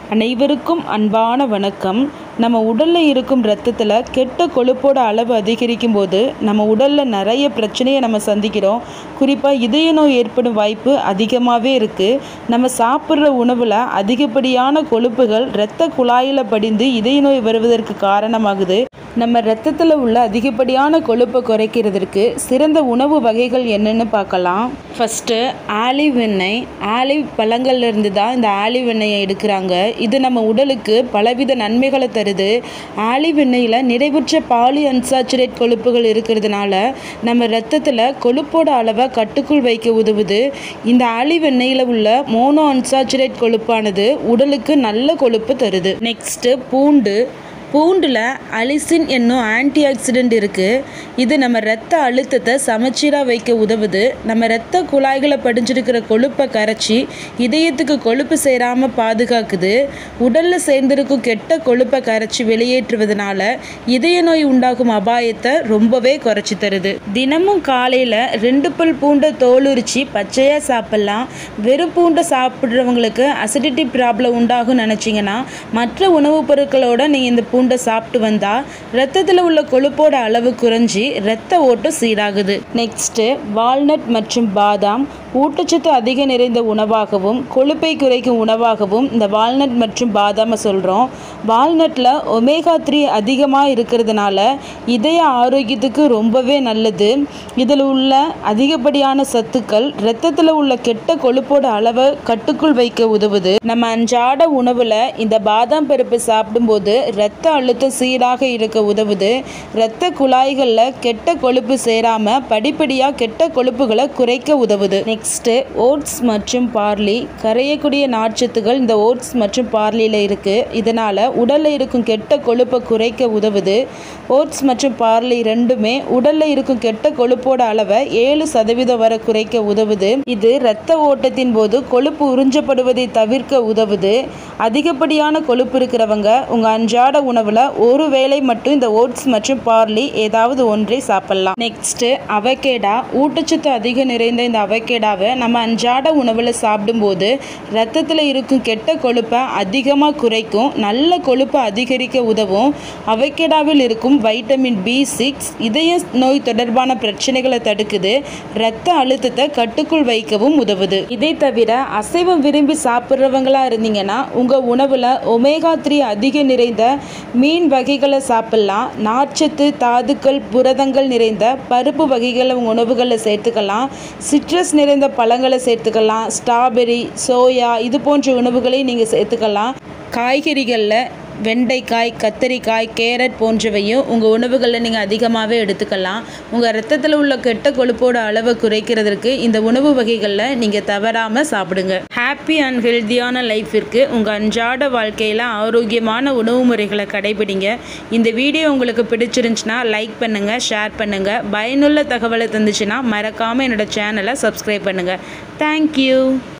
அனைவருக்கும் அன்பான வணக்கம் நம்ம உடலில் இருக்கும் ரத்தத்தில் கெட்ட கொழுப்போட அளவு அதிகரிக்கும் போது நம்ம உடலில் நிறைய பிரச்சனையை நம்ம சந்திக்கிறோம் குறிப்பாக இதய நோய் ஏற்படும் வாய்ப்பு அதிகமாகவே இருக்குது நம்ம சாப்பிட்ற உணவில் அதிகப்படியான கொழுப்புகள் இரத்த குழாயில் படிந்து இதய நோய் வருவதற்கு காரணமாகுது நம்ம ரத்தத்தில் உள்ள அதிகப்படியான கொழுப்பை குறைக்கிறதுக்கு சிறந்த உணவு வகைகள் என்னென்னு பார்க்கலாம் ஃபஸ்ட்டு ஆலிவ் எண்ணெய் ஆலிவ் பழங்கள்ல இருந்து தான் இந்த ஆலிவ் எண்ணெயை எடுக்கிறாங்க இது நம்ம உடலுக்கு பலவித நன்மைகளை தருது ஆலிவ் எண்ணெயில் நிறைவுற்ற பாலி அன்சாச்சுரேட் கொழுப்புகள் இருக்கிறதுனால நம்ம ரத்தத்தில் கொழுப்போட அளவை கட்டுக்குள் வைக்க உதவுது இந்த ஆலிவ் எண்ணெயில் உள்ள மோனோ அன்சாச்சுரேட் கொழுப்பானது உடலுக்கு நல்ல கொழுப்பு தருது நெக்ஸ்ட்டு பூண்டு பூண்டில் அலிசின் என்னும் ஆன்டி ஆக்சிடென்ட் இருக்குது இது நம்ம ரத்த அழுத்தத்தை சமச்சீராக வைக்க உதவுது நம்ம ரத்த குழாய்களை படிஞ்சிருக்கிற கொழுப்பை கரைச்சி இதயத்துக்கு கொழுப்பு சேராமல் பாதுகாக்குது உடலில் சேர்ந்திருக்கும் கெட்ட கொழுப்பை கரைச்சி வெளியேற்றுவதனால இதய நோய் உண்டாகும் அபாயத்தை ரொம்பவே குறைச்சி தருது தினமும் காலையில் ரெண்டு பல் பூண்டை தோல் உரிச்சு பச்சையாக சாப்பிட்லாம் வெறும் பூண்டை சாப்பிட்றவங்களுக்கு அசிடிட்டி ப்ராப்ளம் உண்டாகும் நினச்சிங்கன்னா மற்ற உணவுப் பொருட்களோட நீங்கள் இந்த பூண்டை சாப்பிட்டு வந்தால் ரத்தத்தில் உள்ள கொழுப்போட அளவு குறைஞ்சி ரத்த ஓட்டம் சீராகுது நெக்ஸ்ட்டு வால்நட் மற்றும் பாதாம் ஊட்டச்சத்து அதிக நிறைந்த உணவாகவும் கொழுப்பை குறைக்கும் உணவாகவும் இந்த வால்நட் மற்றும் பாதாமை சொல்கிறோம் வால்நட்டில் ஒமேகா த்ரீ அதிகமாக இருக்கிறதுனால இதய ஆரோக்கியத்துக்கு ரொம்பவே நல்லது இதில் உள்ள அதிகப்படியான சத்துக்கள் ரத்தத்தில் உள்ள கெட்ட கொழுப்போட அளவை கட்டுக்குள் வைக்க உதவுது நம்ம அன்றாட உணவில் இந்த பாதாம் பருப்பு சாப்பிடும்போது ரத்த அழுத்தம் சீராக இருக்க உதவுது இரத்த குழாய்களில் கெட்ட கொழுப்பு சேராமல் படிப்படியாக கெட்ட கொழுப்புகளை குறைக்க உதவுது நெக்ஸ்ட்டு ஓட்ஸ் மற்றும் பார்லி கரையக்கூடிய நார்ச்சத்துகள் இந்த ஓட்ஸ் மற்றும் பார்லியில் இருக்குது இதனால் உடலில் இருக்கும் கெட்ட கொழுப்பை குறைக்க உதவுது ஓட்ஸ் மற்றும் பார்லி ரெண்டுமே உடலில் இருக்கும் கெட்ட கொழுப்போட அளவை ஏழு சதவீதம் வரை குறைக்க உதவுது இது இரத்த ஓட்டத்தின் போது கொழுப்பு உறிஞ்சப்படுவதை தவிர்க்க உதவுது அதிகப்படியான கொழுப்பு இருக்கிறவங்க உங்கள் அன்றாட உணவில் ஒரு வேளை மட்டும் இந்த ஓட்ஸ் மற்றும் பார்லி ஏதாவது ஒன்றை சாப்பிடலாம் நெக்ஸ்ட்டு அவகேடா ஊட்டச்சத்து அதிகம் நிறைந்த இந்த அவகேடாவை நம்ம அன்றாட உணவில் சாப்பிடும்போது ரத்தத்தில் இருக்கும் கெட்ட கொழுப்பை அதிகமாக குறைக்கும் நல்ல கொழுப்பை அதிகரிக்க உதவும் அவகேடாவில் இருக்கும் வைட்டமின் பி சிக்ஸ் இதய நோய் தொடர்பான பிரச்சனைகளை தடுக்குது இரத்த அழுத்தத்தை கட்டுக்குள் வைக்கவும் உதவுது இதை தவிர அசைவம் விரும்பி சாப்பிட்றவங்களா இருந்தீங்கன்னா உங்கள் உணவில் ஒமேகா த்ரீ அதிக நிறைந்த மீன் வகைகளை சாப்பிட்லாம் நார்ச்சத்து தாதுக்கள் புரதங்கள் நிறைந்த பருப்பு வகைகளை உங்கள் உணவுகளில் சேர்த்துக்கலாம் சிட்ரஸ் நிறைந்த பழங்களை சேர்த்துக்கலாம் ஸ்ட்ராபெரி சோயா இது போன்ற உணவுகளை நீங்கள் சேர்த்துக்கலாம் காய்கறிகளில் வெண்டைக்காய் கத்தரிக்காய் கேரட் போன்றவையும் உங்கள் உணவுகளில் நீங்கள் அதிகமாகவே எடுத்துக்கலாம் உங்கள் ரத்தத்தில் உள்ள கெட்ட கொழுப்போட அளவை குறைக்கிறதுக்கு இந்த உணவு வகைகளில் நீங்கள் தவறாமல் சாப்பிடுங்க ஹாப்பி அண்ட் ஹெல்த்தியான லைஃபிற்கு உங்கள் அன்றாட வாழ்க்கையில் ஆரோக்கியமான உணவு முறைகளை கடைபிடிங்க இந்த வீடியோ உங்களுக்கு பிடிச்சிருந்துச்சுன்னா லைக் பண்ணுங்கள் ஷேர் பண்ணுங்கள் பயனுள்ள தகவலை தந்துச்சுன்னா மறக்காமல் என்னோடய சேனலை சப்ஸ்கிரைப் பண்ணுங்கள் தேங்க்யூ